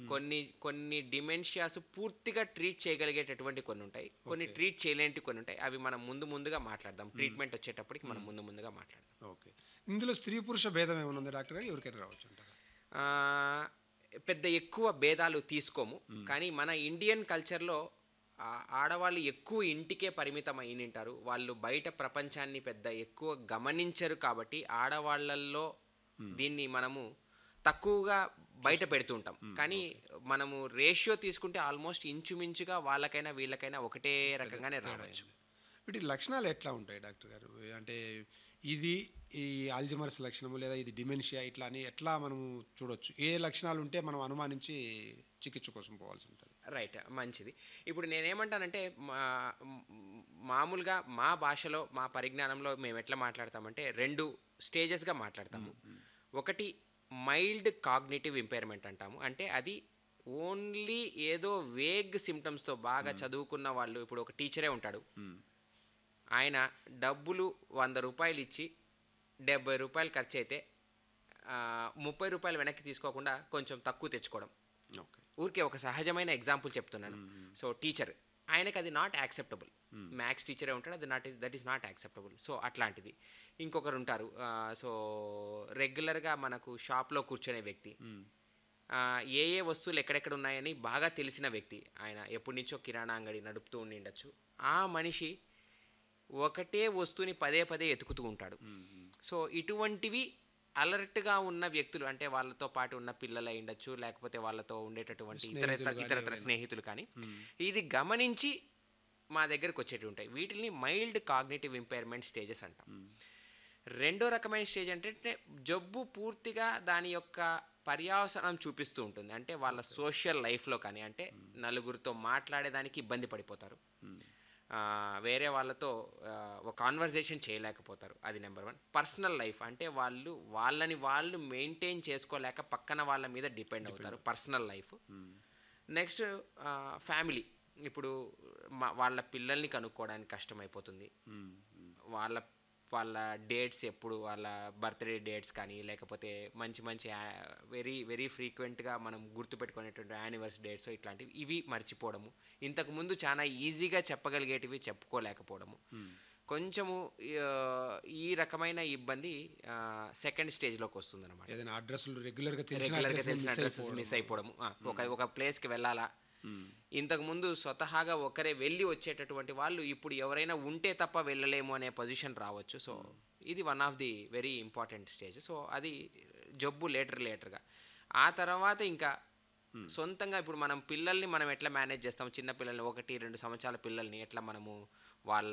కొన్ని కొన్ని డిమెన్షియాస్ పూర్తిగా ట్రీట్ చేయగలిగేటటువంటి కొన్ని ఉంటాయి కొన్ని ట్రీట్ చేయలేంటి కొన్ని ఉంటాయి అవి మనం ముందు ముందుగా మాట్లాడదాం ట్రీట్మెంట్ వచ్చేటప్పటికి మనం ముందు ముందుగా మాట్లాడదాం ఓకే ఇందులో స్త్రీ పురుష భేదం ఏమైనా ఉంది డాక్టర్ గారు ఎవరికైనా రావచ్చు అంటారా ఆ, పెద్ద ఎక్కువ భేదాలు తీసుకోము కానీ మన ఇండియన్ కల్చర్లో ఆ, ఆడవాళ్ళు ఎక్కువ ఇంటికే పరిమితం అయి ఉంటారు వాళ్ళు బయట ప్రపంచాన్ని పెద్ద ఎక్కువ గమనించరు కాబట్టి ఆడవాళ్ళల్లో దీన్ని మనము తక్కువగా బయట పెడుతుంటాం కానీ మనము రేషియో తీసుకుంటే ఆల్మోస్ట్ ఇంచుమించుగా వాళ్ళకైనా వీళ్ళకైనా ఒకటే రకంగానే రావచ్చు వీటి లక్షణాలు ఎట్లా ఉంటాయి డాక్టర్ గారు అంటే ఇది ఈ ఆల్జిమర్స్ లక్షణము లేదా ఇది డిమెన్షియా ఇట్లా అని ఎట్లా మనము చూడొచ్చు ఏ లక్షణాలు ఉంటే మనం అనుమానించి చికిత్స కోసం పోవాల్సి ఉంటుంది రైట్ మంచిది ఇప్పుడు నేనేమంటానంటే మా మ్, మామూలుగా మా భాషలో మా పరిజ్ఞానంలో మేము ఎట్లా మాట్లాడతామంటే రెండు స్టేజెస్గా మాట్లాడతాము ఒకటి మైల్డ్ కాగ్నేటివ్ ఇంపైర్మెంట్ అంటాము అంటే అది ఓన్లీ ఏదో వేగ్ సిమ్టమ్స్తో బాగా చదువుకున్న వాళ్ళు ఇప్పుడు ఒక టీచరే ఉంటాడు ఆయన డబ్బులు వంద రూపాయలు ఇచ్చి డెబ్బై రూపాయలు ఖర్చు అయితే ఆ, ముప్పై రూపాయలు వెనక్కి తీసుకోకుండా కొంచెం తక్కువ తెచ్చుకోవడం ఓకే ఊరికే ఒక సహజమైన ఎగ్జాంపుల్ చెప్తున్నాను సో టీచర్ ఆయనకి అది నాట్ యాక్సెప్టబుల్ మ్యాథ్స్ టీచరే ఉంటాడు అది not that is not acceptable so అట్లాంటిది ఇంకొకరు ఉంటారు ఆ, సో రెగ్యులర్గా మనకు షాప్లో కూర్చునే వ్యక్తి ఆ, ఏ ఏ వస్తువులు ఎక్కడెక్కడ ఉన్నాయని బాగా తెలిసిన వ్యక్తి ఆయన ఎప్పటి నుంచో కిరాణా అంగడి నడుపుతూ ఉండిండొచ్చు ఆ మనిషి ఒకటే వస్తువుని పదే పదే ఎతుకుతూ ఉంటాడు సో ఇటువంటివి అలర్ట్గా ఉన్న వ్యక్తులు అంటే వాళ్ళతో పాటు ఉన్న పిల్లలు అయి ఉండొచ్చు లేకపోతే వాళ్ళతో ఉండేటటువంటి ఇతర ఇతరతర స్నేహితులు కానీ ఇది గమనించి మా దగ్గరకు వచ్చేటి ఉంటాయి వీటిని మైల్డ్ కాగ్నేటివ్ ఇంపైర్మెంట్ స్టేజెస్ అంటాం రెండో రకమైన స్టేజ్ అంటే జబ్బు పూర్తిగా దాని యొక్క పర్యావసనం చూపిస్తూ ఉంటుంది అంటే వాళ్ళ సోషల్ లైఫ్లో కానీ అంటే నలుగురితో మాట్లాడేదానికి ఇబ్బంది పడిపోతారు ఆ, వేరే వాళ్ళతో ఆ, ఒక కాన్వర్జేషన్ చేయలేకపోతారు అది నెంబర్ వన్ పర్సనల్ లైఫ్ అంటే వాళ్ళు వాళ్ళని వాళ్ళు మెయింటైన్ చేసుకోలేక పక్కన వాళ్ళ మీద డిపెండ్ అవుతారు పర్సనల్ లైఫ్ నెక్స్ట్ ఫ్యామిలీ ఇప్పుడు మా వాళ్ళ పిల్లల్ని కనుక్కోవడానికి కష్టమైపోతుంది వాళ్ళ వాళ్ళ డేట్స్ ఎప్పుడు వాళ్ళ బర్త్డే డేట్స్ కానీ లేకపోతే మంచి మంచి వెరీ వెరీ ఫ్రీక్వెంట్గా మనం గుర్తుపెట్టుకునేటువంటి యానివర్స్ డేట్స్ ఇట్లాంటివి ఇవి మర్చిపోవడము ఇంతకు ముందు చాలా ఈజీగా చెప్పగలిగేటివి చెప్పుకోలేకపోవడము కొంచెము ఆ, ఈ రకమైన ఇబ్బంది సెకండ్ స్టేజ్లోకి వస్తుందన్నమాట ఏదైనా అడ్రస్లు రెగ్యులర్గా తెలిసిన రెగ్యులర్గా address తెలిసిన miss అడ్రసెస్ అయిపోవడం. మిస్ అయిపోవడము ఆ, ఒక ఒక ప్లేస్కి వెళ్ళాలా ఇంతకుముందు స్వతహాగా ఒకరే వెళ్ళి వచ్చేటటువంటి వాళ్ళు ఇప్పుడు ఎవరైనా ఉంటే తప్ప వెళ్ళలేము అనే పొజిషన్ రావచ్చు సో ఇది one of the very important stage so అది జబ్బు లేటర్ లేటర్గా ఆ తర్వాత ఇంకా సొంతంగా ఇప్పుడు మనం పిల్లల్ని మనం ఎట్లా మేనేజ్ చేస్తాం చిన్న పిల్లల్ని ఒకటి రెండు సంవత్సరాల పిల్లల్ని ఎట్లా మనము వాళ్ళ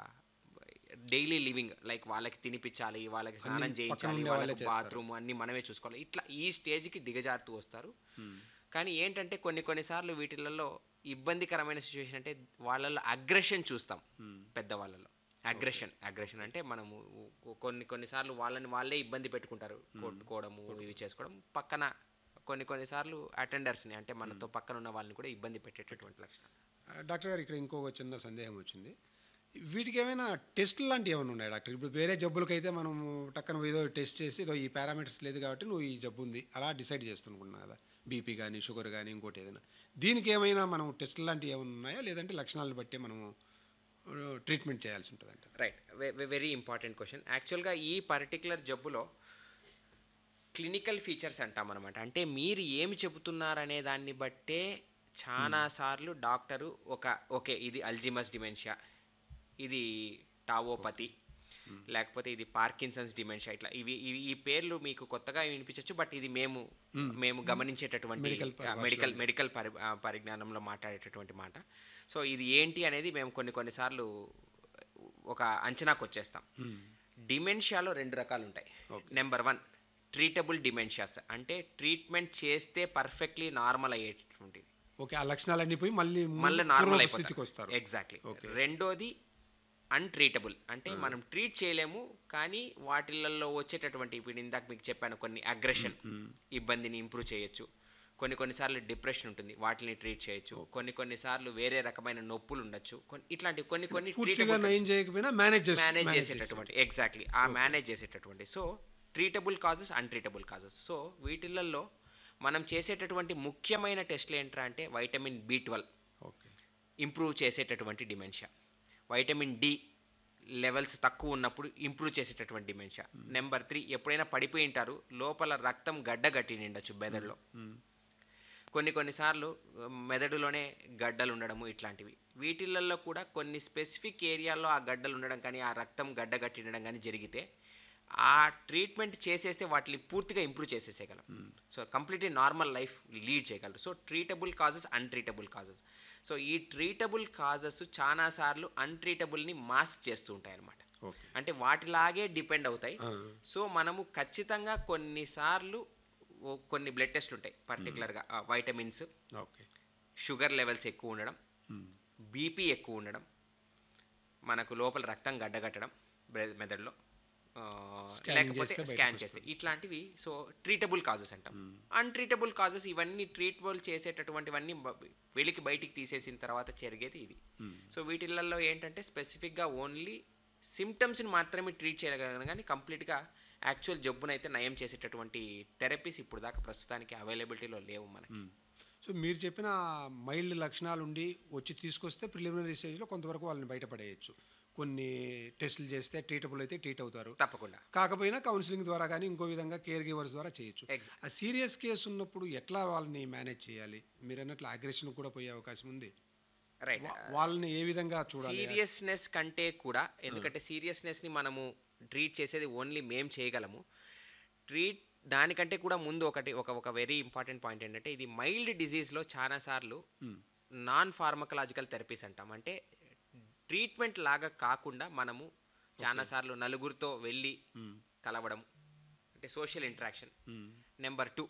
డైలీ లివింగ్ లైక్ వాళ్ళకి తినిపించాలి వాళ్ళకి స్నానం పక్కన చేయించాలి ఉండే వాళ్ళే వాళ్ళకి బాత్రూమ్ అన్ని మనమే చూసుకోవాలి ఇట్లా ఈ స్టేజ్కి దిగజారుతూ వస్తారు కానీ ఏంటంటే కొన్ని కొన్నిసార్లు వీటిలలో ఇబ్బందికరమైన సిచ్యువేషన్ అంటే వాళ్ళలో అగ్రెషన్ చూస్తాం పెద్దవాళ్ళలో అగ్రెషన్ అగ్రెషన్ అంటే మనము కొన్ని కొన్నిసార్లు వాళ్ళని వాళ్ళే ఇబ్బంది పెట్టుకుంటారు కొట్టుకోవడము ఇవి చేసుకోవడం పక్కన కొన్ని కొన్నిసార్లు అటెండర్స్ని అంటే మనతో పక్కన ఉన్న వాళ్ళని కూడా ఇబ్బంది పెట్టేటటువంటి లక్షణం ఆ, డాక్టర్ గారు ఇక్కడ ఇంకొక చిన్న సందేహం వచ్చింది వీటికి ఏమైనా టెస్ట్లు లాంటివి ఏమైనా ఉన్నాయి డాక్టర్ ఇప్పుడు వేరే జబ్బులకైతే మనం టక్కన ఏదో టెస్ట్ చేసి ఏదో ఈ పారామీటర్స్ లేదు కాబట్టి నువ్వు ఈ జబ్బు ఉంది అలా డిసైడ్ చేస్తున్నాం కదా బీపీ కానీ షుగర్ కానీ ఇంకోటి ఏదైనా దీనికి ఏమైనా మనం టెస్ట్లు లాంటివి ఏమైనా ఉన్నాయా లేదంటే లక్షణాలను బట్టి మనము ట్రీట్మెంట్ చేయాల్సి ఉంటుంది అంటే రైట్ వెరీ ఇంపార్టెంట్ క్వశ్చన్ యాక్చువల్గా ఈ పర్టికులర్ జబ్బులో క్లినికల్ ఫీచర్స్ అంటాం అనమాట అంటే మీరు ఏమి చెబుతున్నారనే దాన్ని బట్టే చాలా సార్లు డాక్టరు ఒక ఓకే ఇది అల్జిమస్ డిమెన్షియా ఇది టావోపతి లేకపోతే ఇది పార్కిన్సన్స్ డిమెన్షియా ఇట్లా ఇవి ఇవి ఈ పేర్లు మీకు కొత్తగా వినిపించవచ్చు బట్ ఇది మేము మేము గమనించేటటువంటి Medical పరిభాషలో. మెడికల్ మెడికల్ పరి ఆ, పరిజ్ఞానంలో మాట్లాడేటటువంటి మాట సో ఇది ఏంటి అనేది మేము కొన్ని కొన్నిసార్లు ఒక అంచనాకు వచ్చేస్తాం డిమెన్షియాలో రెండు రకాలు ఉంటాయి నెంబర్ వన్ ట్రీటబుల్ డిమెన్షియాస్ అంటే ట్రీట్మెంట్ చేస్తే పర్ఫెక్ట్లీ నార్మల్ అయ్యేటటువంటిది ఓకే ఆ లక్షణాలన్నీ పోయి మళ్ళీ మళ్ళీ పూర్వ నార్మల్ స్థితికి వస్తారు ఎగ్జాక్ట్లీ Okay. రెండోది అన్ట్రీటబుల్ అంటే మనం ట్రీట్ చేయలేము కానీ వాటిలలో వచ్చేటటువంటి ఇప్పుడు ఇందాక మీకు చెప్పాను కొన్ని అగ్రెషన్ ఇబ్బందిని ఇంప్రూవ్ చేయొచ్చు కొన్ని కొన్నిసార్లు డిప్రెషన్ ఉంటుంది వాటిని ట్రీట్ చేయొచ్చు కొన్ని కొన్నిసార్లు వేరే రకమైన నొప్పులు ఉండొచ్చు కొన్ని ఇట్లాంటి కొన్ని కొన్ని పూర్తిగా treatable- నయం చేయకపోయినా మేనేజ్ మేనేజ్ చేసేటటువంటి ఎగ్జాక్ట్లీ ఆ మేనేజ్ చేసేటటువంటి so treatable causes untreatable causes so వీటిలలో మనం చేసేటటువంటి ముఖ్యమైన టెస్ట్లు ఏంట్రా అంటే vitamin B twelve okay improve చేసేటటువంటి డిమెన్షియా వైటమిన్ డి లెవెల్స్ తక్కువ ఉన్నప్పుడు ఇంప్రూవ్ చేసేటటువంటి డిమెన్షియా నెంబర్ త్రీ ఎప్పుడైనా పడిపోయి ఉంటారు లోపల రక్తం గడ్డగట్టి నిండొచ్చు మెదడులో కొన్ని కొన్నిసార్లు ఆ, మెదడులోనే గడ్డలు ఉండడము ఇట్లాంటివి వీటిలలో కూడా కొన్ని స్పెసిఫిక్ ఏరియాల్లో ఆ గడ్డలు ఉండడం కానీ ఆ రక్తం గడ్డగట్టి ఉండడం కానీ జరిగితే ఆ ట్రీట్మెంట్ చేసేస్తే వాటిని పూర్తిగా ఇంప్రూవ్ చేసేసేయగలం so completely normal life lead చేయగలరు so treatable causes untreatable causes so ఈ ట్రీటబుల్ కాజెస్ చాలాసార్లు అన్ట్రీటబుల్ని మాస్క్ చేస్తూ ఉంటాయి అన్నమాట ఓకే అంటే వాటిలాగే డిపెండ్ అవుతాయి సో మనము ఖచ్చితంగా కొన్నిసార్లు ఓ- కొన్ని బ్లడ్ టెస్ట్లు ఉంటాయి పర్టికులర్గా వైటమిన్స్ ఓకే షుగర్ లెవెల్స్ ఎక్కువ ఉండడం బీపీ ఎక్కువ ఉండడం మనకు లోపల రక్తం గడ్డగట్టడం బ్రె- మెదడులో ఆ, Scanning లేకపోతే చేస్తే బయటకు స్కాన్ చేస్తే ఇట్లాంటివి సో ట్రీటబుల్ కాజెస్ అంటాం అన్ట్రీటబుల్ కాజెస్ ఇవన్నీ ట్రీటబుల్ చేసేటటువంటివన్నీ బ- వెలికి బయటికి తీసేసిన తర్వాత జరిగేది ఇది సో వీటిలలో ఏంటంటే స్పెసిఫిక్గా ఓన్లీ సిమ్టమ్స్ని మాత్రమే ట్రీట్ చేయగలం కానీ కంప్లీట్గా యాక్చువల్ జబ్బునైతే నయం చేసేటటువంటి థెరపీస్ ఇప్పుడు దాకా ప్రస్తుతానికి అవైలబిలిటీలో లేవు మనకి సో మీరు చెప్పిన మైల్డ్ లక్షణాలు ఉండి వచ్చి తీసుకొస్తే ప్రిలిమినరీ స్టేజ్లో కొంతవరకు వాళ్ళని బయటపడేయచ్చు కొన్ని టెస్టులు చేస్తే ట్రీటబుల్ అయితే ట్రీట్ అవుతారు తప్పకుండా కాకపోయినా కౌన్సిలింగ్ ద్వారా కానీ ఇంకో విధంగా కేర్ గివర్స్ ద్వారా చేయొచ్చు Ex- ఆ సీరియస్ కేసు ఉన్నప్పుడు ఎట్లా వాళ్ళని మేనేజ్ చేయాలి మీరు అన్నట్లు అగ్రెషన్ కూడా పోయే అవకాశం ఉంది రైట్ వా- వాళ్ళని ఏ విధంగా చూడాలి సీరియస్నెస్ కంటే కూడా ఎందుకంటే సీరియస్నెస్ని మనము ట్రీట్ చేసేది ఓన్లీ మేం చేయగలము ట్రీట్ దానికంటే కూడా ముందు ఒకటి ఒక ఒక వెరీ ఇంపార్టెంట్ పాయింట్ ఏంటంటే ఇది మైల్డ్ డిజీజ్లో చాలాసార్లు నాన్ ఫార్మకలాజికల్ థెరపీస్ అంటాం అంటే ట్రీట్మెంట్ లాగా కాకుండా మనము చాలాసార్లు నలుగురితో వెళ్ళి కలవడం అంటే సోషల్ ఇంటరాక్షన్ నెంబర్ టూ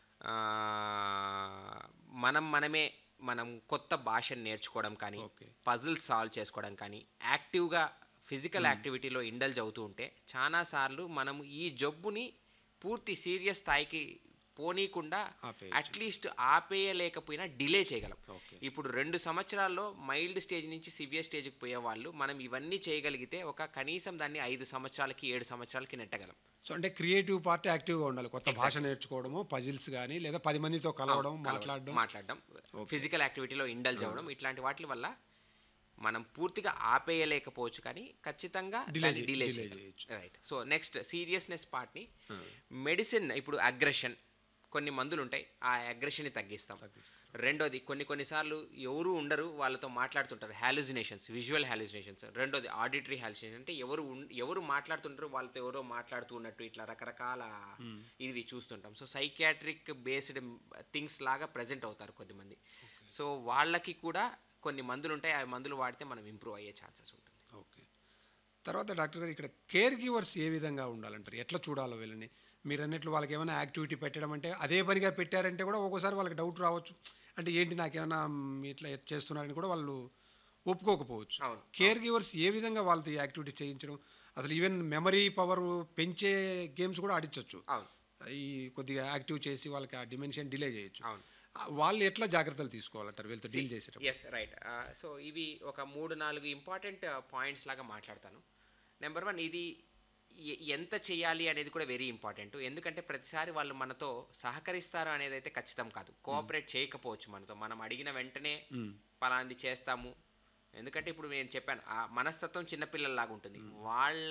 మనం మనమే మనం కొత్త భాషను నేర్చుకోవడం కానీ Okay. పజిల్ సాల్వ్ చేసుకోవడం కానీ యాక్టివ్గా ఫిజికల్ యాక్టివిటీలో ఇండల్జ్ అవుతూ ఉంటే చాలాసార్లు మనం ఈ జబ్బుని పూర్తి సీరియస్ స్థాయికి పోనీకుండా ఆపేయచ్చు. అట్లీస్ట్ ఆపేయలేకపోయినా డిలే చేయగలం Okay. ఇప్పుడు రెండు సంవత్సరాల్లో మైల్డ్ స్టేజ్ నుంచి సివియర్ స్టేజ్కి పోయే వాళ్ళు మనం ఇవన్నీ చేయగలిగితే ఒక కనీసం దాన్ని ఐదు సంవత్సరాలకి ఏడు సంవత్సరాలకి నెట్టగలం సో అంటే క్రియేటివ్ పార్ట్ యాక్టివ్గా ఉండాలి కొత్త భాష నేర్చుకోవడము పజిల్స్ కానీ లేదా పది మందితో కలవడం మాట్లాడడం మాట్లాడడం ఫిజికల్ యాక్టివిటీలో ఇండల్జ్ అవ్వడం ఇట్లాంటి వాటి వల్ల మనం పూర్తిగా ఆపేయలేకపోవచ్చు కానీ ఖచ్చితంగా Delay డిలే చే- డిలే delay చేయగలం చేయొచ్చు. రైట్ సో నెక్స్ట్ సీరియస్నెస్ పార్ట్ని మెడిసిన్ ఇప్పుడు అగ్రెషన్ కొన్ని మందులు ఉంటాయి ఆ అగ్రెషన్ని తగ్గిస్తాం రెండోది కొన్ని కొన్నిసార్లు ఎవరు ఉండరు వాళ్ళతో మాట్లాడుతుంటారు హాలుజినేషన్స్ విజువల్ హాలుజినేషన్స్ రెండోది ఆడిటరీ హాలుజినేషన్ అంటే ఎవరు ఉన్- ఎవరు మాట్లాడుతుంటారు వాళ్ళతో ఎవరో మాట్లాడుతూ ఉన్నట్టు ఇట్లా రకరకాల ఇవి చూస్తుంటాం సో సైకాట్రిక్ బేస్డ్ థింగ్స్ లాగా ప్రజెంట్ అవుతారు కొద్దిమంది సో వాళ్ళకి కూడా కొన్ని మందులు ఉంటాయి ఆ మందులు వాడితే మనం ఇంప్రూవ్ అయ్యే ఛాన్సెస్ ఉంటుంది ఓకే తర్వాత డాక్టర్ గారు ఇక్కడ కేర్ గివర్స్ ఏ విధంగా ఉండాలంటారు ఎట్లా చూడాలో వీళ్ళని మీరు అన్నట్లు వాళ్ళకి ఏమైనా యాక్టివిటీ పెట్టడం అంటే అదే పనిగా పెట్టారంటే కూడా ఒక్కోసారి వాళ్ళకి డౌట్ రావచ్చు అంటే ఏంటి నాకేమైనా మ్, ఇట్లా చేస్తున్నారని కూడా వాళ్ళు ఒప్పుకోకపోవచ్చు అవును, కేర్ గివర్స్ ఏ విధంగా వాళ్ళతో ఈ యాక్టివిటీ చేయించడం అసలు ఈవెన్ మెమరీ పవర్ పెంచే గేమ్స్ కూడా ఆడించవచ్చు అవును ఈ కొద్దిగా యాక్టివ్ చేసి వాళ్ళకి ఆ డిమెన్షన్ డిలే చేయొచ్చు అవును ఆ, వాళ్ళు ఎట్లా జాగ్రత్తలు తీసుకోవాలంటారు వీళ్ళతో డీల్ చేసేటప్పుడు ఎస్ రైట్ సో ఇవి ఒక మూడు నాలుగు ఇంపార్టెంట్ పాయింట్స్ లాగా మాట్లాడతాను నెంబర్ వన్ ఇది ఎ- ఎంత చేయాలి అనేది కూడా వెరీ ఇంపార్టెంట్ ఎందుకంటే ప్రతిసారి వాళ్ళు మనతో సహకరిస్తారు అనేది అయితే ఖచ్చితం కాదు కోఆపరేట్ చేయకపోవచ్చు మనతో మనం అడిగిన వెంటనే పలాంది చేస్తాము ఎందుకంటే ఇప్పుడు నేను చెప్పాను ఆ మనస్తత్వం చిన్నపిల్లల్లాగా ఉంటుంది వాళ్ళ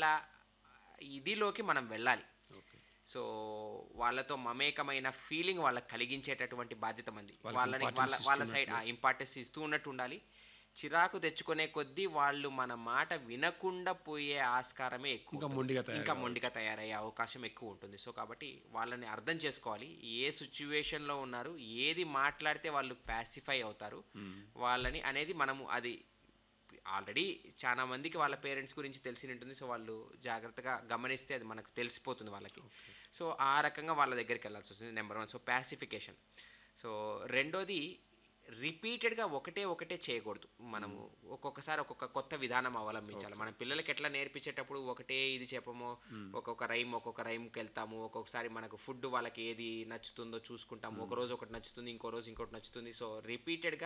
ఇదిలోకి మనం వెళ్ళాలి ఓకే సో వాళ్ళతో మమేకమైన ఫీలింగ్ వాళ్ళకి కలిగించేటటువంటి బాధ్యత మంది వాళ్ళకి వాళ్ళని importance వాళ్ళ వాళ్ళ సైడ్ ఇంపార్టెన్స్ ఇస్తూ ఉన్నట్టు ఉండాలి చిరాకు తెచ్చుకునే కొద్దీ వాళ్ళు మన మాట వినకుండా పోయే ఆస్కారమే ఎక్కువ ఇంకా ఉంటుంది. మొండిగా ఇంకా తయారవ్వాలి. మొండిగా తయారయ్యే అవకాశం ఎక్కువ ఉంటుంది సో కాబట్టి వాళ్ళని అర్థం చేసుకోవాలి ఏ సిచ్యువేషన్లో ఉన్నారు ఏది మాట్లాడితే వాళ్ళు ప్యాసిఫై అవుతారు వాళ్ళని అనేది మనము అది ఆల్రెడీ చాలా మందికి వాళ్ళ పేరెంట్స్ గురించి తెలిసి ఉంటుంది సో వాళ్ళు జాగ్రత్తగా గమనిస్తే అది మనకు తెలిసిపోతుంది వాళ్ళకి సో ఆ రకంగా వాళ్ళ దగ్గరికి వెళ్ళాల్సి వస్తుంది number one so pacification so రెండోది రిపీటెడ్గా ఒకటే ఒకటే చేయకూడదు మనము ఒక్కొక్కసారి ఒక్కొక్క కొత్త విధానం అవలంబించాలి మన పిల్లలకి ఎట్లా నేర్పించేటప్పుడు ఒకటే ఇది చెప్పము ఒక్కొక్క రైమ్ ఒక్కొక్క రైమ్కి వెళ్తాము ఒక్కొక్కసారి మనకు ఫుడ్ వాళ్ళకి ఏది నచ్చుతుందో చూసుకుంటాము ఒక రోజు ఒకటి నచ్చుతుంది ఇంకో రోజు ఇంకోటి నచ్చుతుంది సో రిపీటెడ్గా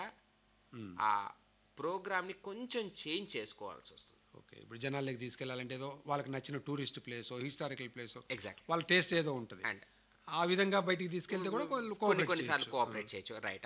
ఆ ప్రోగ్రామ్ని కొంచెం చేంజ్ చేసుకోవాల్సి వస్తుంది ఓకే ఇప్పుడు జనాలకి తీసుకెళ్ళాలంటే ఏదో వాళ్ళకి నచ్చిన టూరిస్ట్ ప్లేసో హిస్టారికల్ ప్లేసో ఎగ్జాక్ట్లీ వాళ్ళ టేస్ట్ ఏదో ఉంటుంది అండ్ ఆ విధంగా బయటికి తీసుకెళ్తే కూడా వాళ్ళు కొన్ని cooperate కొన్నిసార్లు చేయొచ్చు. కోఆపరేట్ చేయొచ్చు రైట్